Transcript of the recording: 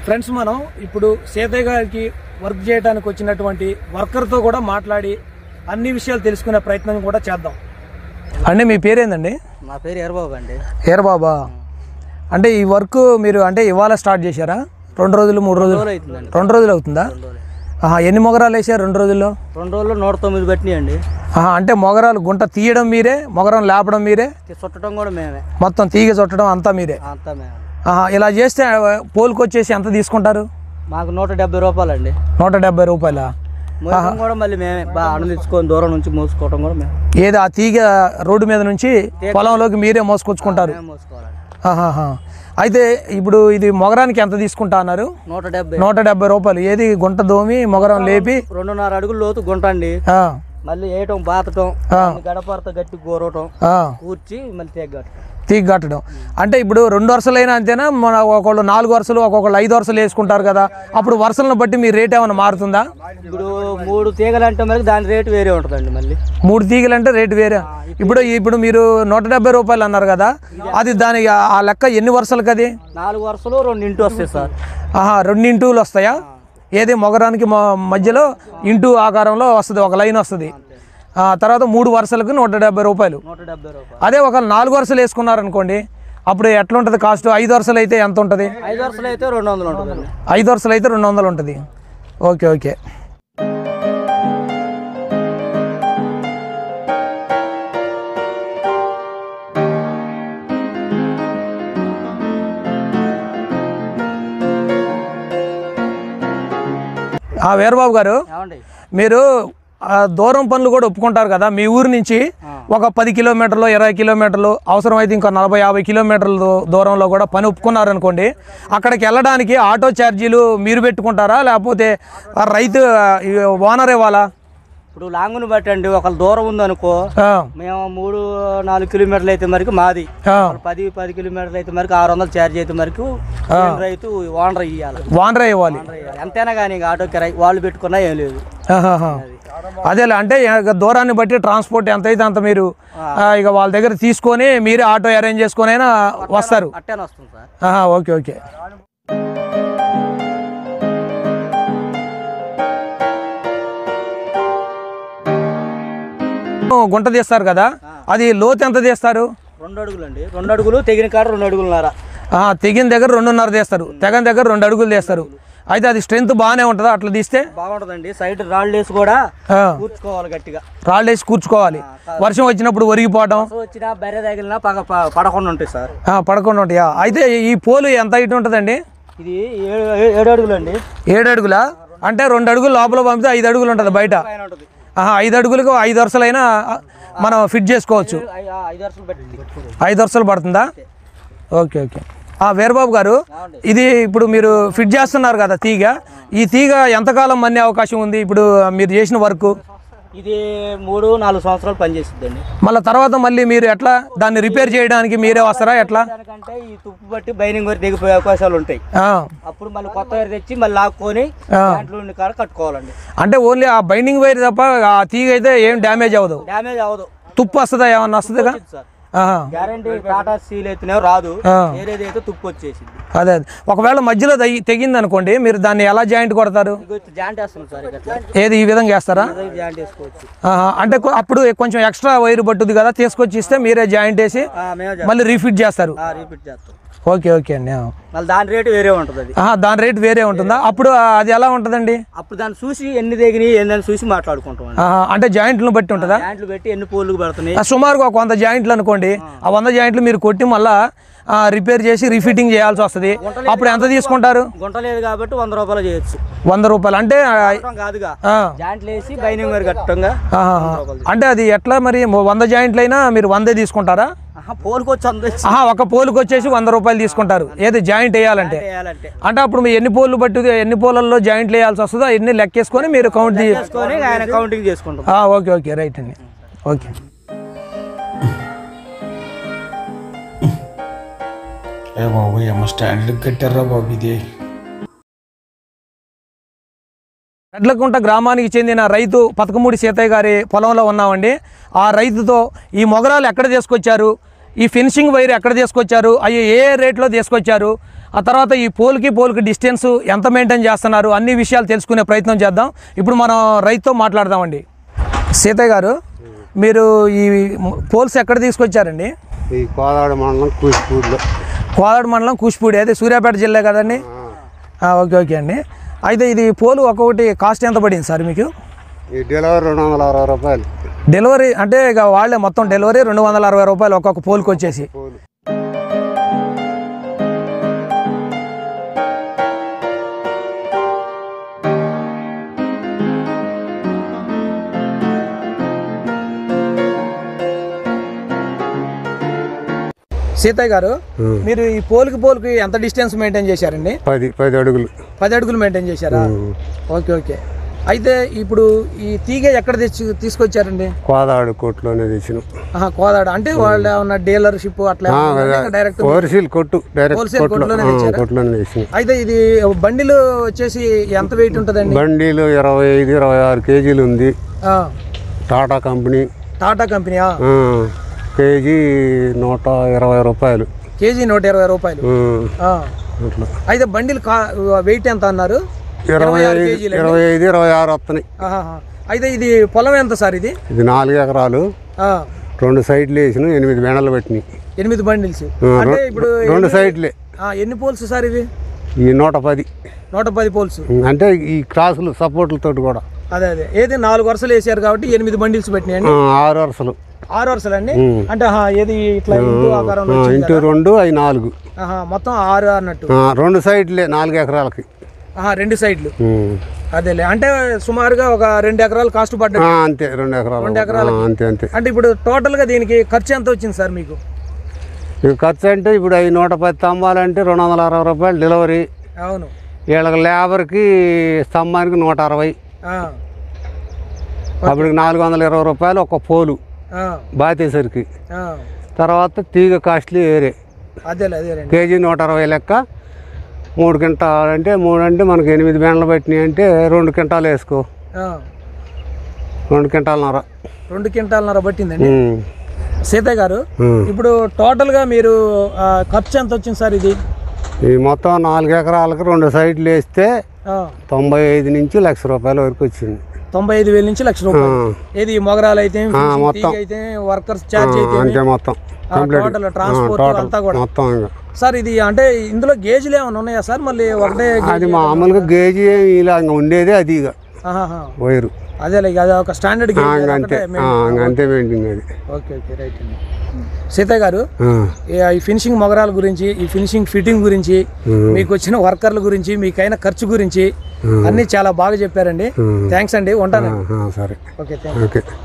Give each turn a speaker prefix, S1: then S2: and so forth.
S1: Friends మనం ఇప్పుడు సీతయ్య గారికి వర్క్ చేయడానికి వచ్చినటువంటి వర్కర్తో కూడా మాట్లాడి అన్ని విషయాలు తెలుసుకునే ప్రయత్నం కూడా చేద్దాం అంటే మీ పేరేందండి
S2: నా పేరు ఎర్రబాబు అండి
S1: బాబా అంటే ఈ వర్క్ మీరు అంటే ఇవాళ స్టార్ట్ చేశారా రెండు రోజులు మూడు రోజులు
S2: రోజులు అవుతుందండి
S1: రెండు రోజులు అవుతుందా ఆహా, ఎన్ని మొగరాలు వేసారు రెండు రోజుల్లో
S2: రెండు రోజులు నూట తొమ్మిది పెట్టినాయండి
S1: ఆహా, అంటే మొగరాలు గుంట తీయడం మీరే మొగరం లేపడం మీరే
S2: చుట్టడం కూడా మేమే
S1: మొత్తం తీగ చుట్టడం అంతా మీరే
S2: అంతా మేమే
S1: ఆహా, ఇలా చేస్తే పోల్కి వచ్చేసి ఎంత తీసుకుంటారు
S2: మాకు నూట డెబ్బై రూపాయలండి
S1: నూట డెబ్బై రూపాయల
S2: మోయడం కూడా మళ్ళీ మేమే బాగా అనుదించుకొని దూరం నుంచి మోసుకోవడం కూడా మేము
S1: ఏది ఆ తీగ రోడ్డు మీద నుంచి పొలంలోకి మీరే మోసుకొచ్చుకుంటారు
S2: మేము మోసుకోవాలండి
S1: ఆహాహా. అయితే ఇప్పుడు ఇది మొగరానికి ఎంత తీసుకుంటా అన్నారు
S2: నూట డెబ్బై
S1: నూట డెబ్బై రూపాయలు ఏది గుంట దోమి మొగరం లేపి
S2: రెండున్నర అడుగులు లోతు గుంట అండి
S1: ఆ,
S2: మళ్ళీ వేయటం బాతటం దాన్ని గడపరత గట్టి కూరవటం
S1: ఆ,
S2: కూర్చి మళ్ళీ తెగ్గట్టడం
S1: తీగ కట్టడం అంటే ఇప్పుడు రెండు వరుసలైనా అంతేనా మన ఒకళ్ళు నాలుగు వరుసలు ఒక్కొక్కళ్ళు ఐదు వరుసలు వేసుకుంటారు కదా అప్పుడు వరుసలను బట్టి మీ రేట్ ఏమైనా మారుతుందా
S2: ఇప్పుడు మూడు తీగలు అంటే మరి దాని రేటు వేరే ఉంటుందండి మళ్ళీ
S1: మూడు తీగలు అంటే రేటు వేరే ఇప్పుడు ఇప్పుడు మీరు నూట డెబ్బై రూపాయలు అన్నారు కదా అది దాని ఆ లెక్క ఎన్ని వరుసలకు అది
S2: నాలుగు వరుసలు రెండు ఇంటూ వస్తాయి సార్
S1: ఆహా రెండు ఇంటూలు వస్తాయా ఏది మొగరానికి మ- మధ్యలో ఇంటూ ఆకారంలో వస్తుంది ఒక లైన్ వస్తుంది ఆ తర్వాత మూడు వరుసలకు నూట డెబ్బై రూపాయలు
S2: నూట డెబ్బై రూపాయలు
S1: అదే ఒక నాలుగు వరుసలు వేసుకున్నారనుకోండి అప్పుడు ఎట్లా ఉంటుంది కాస్ట్ ఐదు వరుసలు అయితే ఎంత ఉంటుంది
S2: ఐదు వరుసలు అయితే రెండు వందలు ఉంటుందండి
S1: ఐదు వరుసలు అయితే రెండు వందలు ఉంటుంది ఓకే ఓకే ఆ వీరబాబు గారు
S2: ఏమండి
S1: మీరు ఆ దూరం పనులు కూడా ఒప్పుకుంటారు కదా మీ ఊరు నుంచి ఒక పది కిలోమీటర్లు ఇరవై కిలోమీటర్లు అవసరమైతే ఇంకా నలభై యాభై కిలోమీటర్ల దూ- దూరంలో కూడా పని ఒప్పుకున్నారనుకోండి అక్కడికి వెళ్ళడానికి ఆటో ఛార్జీలు మీరు పెట్టుకుంటారా లేకపోతే ఆ రైతు ఈ ఓనర్ ఇవ్వాలా
S2: ఇప్పుడు లాంగ్ను బట్టి అండి ఒకళ్ళ దూరం ఉందనుకో
S1: ఆ,
S2: మేము మూడు నాలుగు కిలోమీటర్లు అయితే మరికి మాది
S1: ఆ,
S2: వాళ్ళు పది పది కిలోమీటర్లు అయితే మరికి ఆరు వందలు ఛార్జ్ అయితే మరికి నేను రైతు ఓనర్ ఇవ్వాలి
S1: ఓనరే ఇవ్వాలి
S2: ఎంతైనా కానీ ఇంకా ఆటో కిరాయి వాళ్ళు పెట్టుకున్నా ఏం లేదు
S1: ఆహాహా. అదేలే అంటే ఇక దూరాన్ని బట్టి ట్రాన్స్పోర్ట్ ఎంత అయితే అంత మీరు ఆ, ఇక వాళ్ళ దగ్గర తీసుకొని మీరే ఆటో అరేంజ్ చేసుకొని అయినా వస్తారు
S2: అట్టేనే వస్తుంది సార్
S1: ఆహా, ఓకే ఓకే గుంట తీస్తారు కదా అది లోతు ఎంత తీస్తారు
S2: రెండు అడుగులు అండి రెండు అడుగులు తెగిన కాడ రెండు అడుగులున్నారా
S1: ఆహా, తెగిన దగ్గర రెండున్నర తీస్తారు తెగని దగ్గర రెండు అడుగులు తీస్తారు అయితే అది స్ట్రెంత్ బాగానే ఉంటుందా అట్లా తీస్తే
S2: బాగుంటుందండి సైడ్ రాళ్ళు వేసి కూడా
S1: ఆ,
S2: కూర్చుకోవాలి గట్టిగా
S1: రాళ్ళు వేసి కూర్చుకోవాలి వర్షం వచ్చినప్పుడు ఒరిగిపోవడం
S2: సో వచ్చినా బర్రె తగిలినా పగ ప- పడకుండా ఉంటాయి సార్
S1: ఆ, పడకుండా ఉంటాయా అయితే ఈ పోలు ఎంత హైట్ ఉంటుందండి
S2: ఇది ఏడు ఏడు అడుగులు అండి
S1: ఏడు అడుగులా అంటే రెండు అడుగులు లోపల పంపితే ఐదు అడుగులు ఉంటుంది బయట
S2: పైన ఉంటుంది
S1: ఆహా, ఐదు అడుగులకు ఐదు వరుసలైనా మనం ఫిట్ చేసుకోవచ్చు
S2: ఐ- ఆ ఐదు వరుసలు పెట్టి
S1: ఐదు వరుసలు పడుతుందా ఓకే ఓకే ఆ వీరబాబు గారు
S2: ఏమండి?
S1: ఇది ఇప్పుడు మీరు ఫిట్ చేస్తున్నారు కదా తీగ ఈ తీగ ఎంతకాలం మన్నే అవకాశం ఉంది ఇప్పుడు మీరు చేసిన వర్క్
S2: ఇది మూడు నాలుగు సంవత్సరాలు పనిచేసిద్దండి
S1: మళ్ళీ తర్వాత మళ్ళీ మీరు ఎట్లా దాన్ని రిపేర్ చేయడానికి మీరే వస్తారా ఎట్లా
S2: దానికంటే ఈ తుప్పు బట్టి బైనింగ్ వరకు దిగిపోయే అవకాశాలు ఉంటాయి
S1: ఆ,
S2: అప్పుడు మళ్ళీ కొత్త వైర్ తెచ్చి మళ్ళీ లాక్కొని
S1: ఆ.
S2: దాంట్లో ఉండి కాడ కట్టుకోవాలండి
S1: అంటే ఓన్లీ ఆ బైండింగ్ వైర్ తప్ప ఆ తీగ అయితే ఏం డ్యామేజ్ అవ్వదు
S2: డ్యామేజ్ అవ్వదు
S1: తుప్పు వస్తుందా ఏమన్నా వస్తుందిగా
S2: సార్
S1: ఆహా.
S2: గ్యారంటీ టాటా స్టీల్ అయితేనే రాదు
S1: ఆ.
S2: ఏరేది అయితే తుప్పు వచ్చేసింది
S1: అదే అదే ఒకవేళ మధ్యలో తెగి- తెగింది అనుకోండి మీరు దాన్ని ఎలా జాయింట్ కొడతారు
S2: ఇగో ఇట్లా జాయింట్ వేస్తున్నాం సార్ ఇట్లా
S1: ఏది ఈ విధంగా వేస్తారా
S2: జాయింట్ వేసుకోవచ్చు
S1: ఆహా, అంటే కొ- అప్పుడు కొంచెం ఎక్స్ట్రా వైర్ పట్టుద్ది కదా తీసుకొచ్చి ఇస్తే మీరే జాయింట్ వేసి
S2: ఆ, మేమే
S1: మళ్ళీ రీఫిట్ చేస్తారు
S2: రిపీట్ చేస్తాం
S1: ఓకే ఓకే అండి ఆ.
S2: మళ్ళీ దాని రేటు వేరే ఉంటుంది అది
S1: ఆహా, దాని రేట్ వేరే ఉంటుందా అప్పుడు ఆ, అది ఎలా ఉంటుందండి
S2: అప్పుడు దాన్ని చూసి ఎన్ని దిగినాయి ఏందని చూసి మాట్లాడుకుంటాం అండి
S1: ఆహా, అంటే జాయింట్లను బట్టి ఉంటుందా
S2: జాయింట్లు పెట్టి ఎన్ని పోల్లు పడుతున్నాయి
S1: ఆ, సుమారుగా ఒక వంద జాయింట్లు అనుకోండి ఆ వంద జాయింట్లు మీరు కొట్టి మళ్ళా ఆ, రిపేర్ చేసి రీఫిట్టింగ్ చేయాల్సి వస్తుంది అప్పుడు ఎంత తీసుకుంటారు
S2: గుంట లేదు కాబట్టి వంద రూపాయలు చేయొచ్చు
S1: వంద రూపాయలు అంటే ఆ,
S2: కట్టడం కాదుగా
S1: ఆ,
S2: జాయింట్లు వేసి బైనింగ్ వరకు కట్టంగా
S1: ఆహా. అంటే అది ఎట్లా మరి వంద జాయింట్లు అయినా మీరు వందే తీసుకుంటారా
S2: ఆహా, పోలుకొచ్చి అందరూ
S1: ఆహా ఒక పోలుకి వచ్చేసి వంద రూపాయలు తీసుకుంటారు ఏది జాయింట్ వేయాలంటే
S2: వేయాలంటే
S1: అంటే అప్పుడు మీరు ఎన్ని పోలు బట్టి ఎన్ని పోలల్లో జాయింట్లు వేయాల్సి వస్తుందో ఎన్ని లెక్కేసుకొని మీరు కౌంట్ చేయ
S2: చేసుకొని ఆయన కౌంటింగ్ చేసుకుంటాం
S1: ఆ, ఓకే ఓకే రైట్ అండి ఓకే
S3: ఏ బాబు ఏమో స్టాండర్డ్ కట్టారా బాబు ఇది
S1: రెడ్లకుంట గ్రామానికి చెందిన రైతు పతకమూడి సీతయ్య గారి పొలంలో ఉన్నామండి ఆ రైతుతో ఈ మొగరాలు ఎక్కడ తీసుకొచ్చారు ఈ ఫినిషింగ్ వైర్ ఎక్కడ తీసుకొచ్చారు అవి ఏ రేట్లో తీసుకొచ్చారు ఆ తర్వాత ఈ పోల్కి పోల్కి డిస్టెన్స్ ఎంత మెయింటైన్ చేస్తున్నారు అన్ని విషయాలు తెలుసుకునే ప్రయత్నం చేద్దాం ఇప్పుడు మనం రైతుతో మాట్లాడదామండి సీతయ్య గారు మీరు ఈ పోల్స్ ఎక్కడ తీసుకొచ్చారండి
S4: ఈ కోదాడ మండలం కూచిపూడిలో
S1: కోదాడ మండలం కూచిపూడి అదే సూర్యాపేట జిల్లా కదండి ఆ, ఓకే ఓకే అండి అయితే ఇది పోలు ఒక్కొక్కటి కాస్ట్ ఎంత పడింది సార్ మీకు
S4: ఈ డెలివరీ రెండు వందల అరవై రూపాయలు
S1: డెలివరీ అంటే ఇక వాళ్ళే మొత్తం డెలివరీ రెండు వందల అరవై రూపాయలు ఒక్కొక్క పోల్కి వచ్చేసి
S4: పోలు
S1: సీతయ్య గారు మీరు ఈ పోల్కి పోల్కి ఎంత డిస్టెన్స్ మెయింటైన్ చేశారండి
S4: పది పది అడుగులు
S1: పది అడుగులు మెయింటైన్ చేశారా ఓకే ఓకే అయితే ఇప్పుడు ఈ తీగ ఎక్కడ తెచ్చి తీసుకొచ్చారండి
S4: కోదాడు కొట్టులోనే తెచ్చిన
S1: ఆహా, కోదాడ అంటే వాళ్ళు ఏమన్నా డీలర్షిప్ అట్లా డైరెక్ట్
S4: ఓవర్సీల్ కొట్టు డైరెక్ట్
S1: Wholesale
S4: కొట్టులో
S1: కొట్టులోనే
S4: ఆ,
S1: తెచ్చారా?
S4: కొట్టులోనే తెచ్చిన
S1: అయితే ఇది బండిలు వచ్చేసి ఎంత వెయిట్ ఉంటుందండి
S4: బండిలు ఇరవై ఐదు ఇరవై ఆరు కేజీలు ఉంది
S1: ఆ,
S4: టాటా కంపెనీ
S1: టాటా కంపెనీయా
S4: ఆ, కేజీ నూట ఇరవై రూపాయలు
S1: కేజీ నూట ఇరవై రూపాయలు
S4: ఆ,
S1: ఆ.
S4: అట్లా
S1: అయితే బండిలు కా వెయిట్ ఎంత అన్నారు
S4: ఇరవై
S1: ఆరు
S4: ఐదు
S1: కేజీలు
S4: ఇరవై ఐదు ఇరవై ఆరు వస్తున్నాయి
S1: ఆహాహా. అయితే ఇది పొలం ఎంత సార్ ఇది
S4: ఇది నాలుగు ఎకరాలు
S1: ఆ,
S4: రెండు సైడ్లు వేసిన ఎనిమిది బెండలు పెట్టినాయి
S1: ఎనిమిది బండిల్స్
S4: ఆ,
S1: అంటే
S4: రెం-
S1: ఇప్పుడు
S4: రెండు
S1: ఎన్ని-
S4: సైడ్లే
S1: ఆ, ఎన్ని పోల్స్ సార్ ఇవి
S4: ఈ నూట పది
S1: నూట పది పోల్స్
S4: అంటే ఈ క్రాసులు సపోర్ట్లతో కూడా
S1: అదే అదే ఏది నాలుగు వరుసలు వేసారు కాబట్టి ఎనిమిది బండిల్స్ పెట్టినాయండి
S4: ఆ, ఆరు వరుసలు
S1: ఆరు వరుసలు అండి అంటే ఆహా, ఏది ఇట్లా ఇంటూ ఆకారంలో
S4: ఆ,
S1: వచ్చింది
S4: ఇంటూ
S1: కదా?
S4: రెండు అవి నాలుగు
S1: ఆహా, మొత్తం ఆరు అన్నట్టు
S4: ఆ, రెండు సైడ్లే నాలుగు ఎకరాలకి
S1: ఆహా, రెండు సైడ్లు
S4: ఉమ్.
S1: అదేలే అంటే సుమారుగా ఒక రెండు ఎకరాలు కాస్ట్ పడ్డది
S4: ఆ, అంతే రెండు ఎకరాలు
S1: రెండు ఎకరాలకి.
S4: ఆ, అంతే అంతే
S1: అంటే ఇప్పుడు టోటల్ గా దీనికి ఖర్చు ఎంత వచ్చింది సార్ మీకు
S4: ఇక ఖర్చు అంటే ఇప్పుడు అవి నూట పది స్తంభాలంటే రెండు వందల అరవై రూపాయలు డెలివరీ
S1: అవును
S4: వీళ్ళకి లేబర్కి స్తంభానికి నూట అరవై
S1: ఆ,
S4: అప్పటికి నాలుగు వందల ఇరవై రూపాయలు ఒక పోలు
S1: ఆ,
S4: బాతేసరికి
S1: ఆ.
S4: తర్వాత తీగ కాస్ట్లీ వేరే
S1: అదేలే అదేలేండి
S4: కేజీ నూట అరవై లెక్క మూడు క్వింటాలు అంటే మూడు అంటే మనకి ఎనిమిది బెండలు పట్టినాయి అంటే రెండు క్వింటాలు వేసుకో
S1: ఆ,
S4: రెండు క్వింటాలన్నర
S1: రెండు క్వింటాలన్నర పట్టిందండి
S4: ఉమ్.
S1: సీతయ్య గారు
S4: ఉమ్.
S1: ఇప్పుడు టోటల్ గా మీరు ఆ, ఖర్చు ఎంత వచ్చింది సార్ ఇది
S4: ఈ మొత్తం నాలుగు ఎకరాలకు రెండు సైడ్లు వేస్తే
S1: ఆ,
S4: తొంభై ఐదు నుంచి లక్ష రూపాయల వరకు వచ్చింది
S1: తొంభై ఐదు వేల నుంచి లక్ష రూపాయలు ఏది మొగరాలు అయితే
S4: మొత్తం.
S1: అయితే వర్కర్స్ ఛార్జ్ అయితే
S4: అంతే మొత్తం కంప్లీట్
S1: టోటల్ ట్రాన్స్పోర్ట్ అంతా కూడా
S4: మొత్తం ఇంకా
S1: సార్ ఇది అంటే ఇందులో గేజ్లు ఏమైనా ఉన్నాయా సార్ మళ్ళీ ఒకటే గే-
S4: అది మామూలుగా గేజీ ఇలా ఇంకా ఉండేదే అది ఇక
S1: ఆహాహా.
S4: వైరు
S1: అదేలే ఇక అది ఒక స్టాండర్డ్
S4: ఆ,
S1: గేజ్
S4: ఇంక అంతే ఆ, ఇంక అంతే పెయింటింగ్ అది
S1: ఓకే ఓకే రైట్ అండి సీతయ్య గారు
S4: ఆ,
S1: ఈ- ఈ ఫినిషింగ్ మొగరాల గురించి ఈ ఫినిషింగ్ ఫిట్టింగ్ గురించి మీకు వచ్చిన వర్కర్ల గురించి మీకైన ఖర్చు గురించి అన్నీ చాలా బాగా చెప్పారండి థ్యాంక్స్ అండి ఉంటాను
S4: ఆ, సరే
S1: ఓకే థ్యాంక్
S4: ఓకే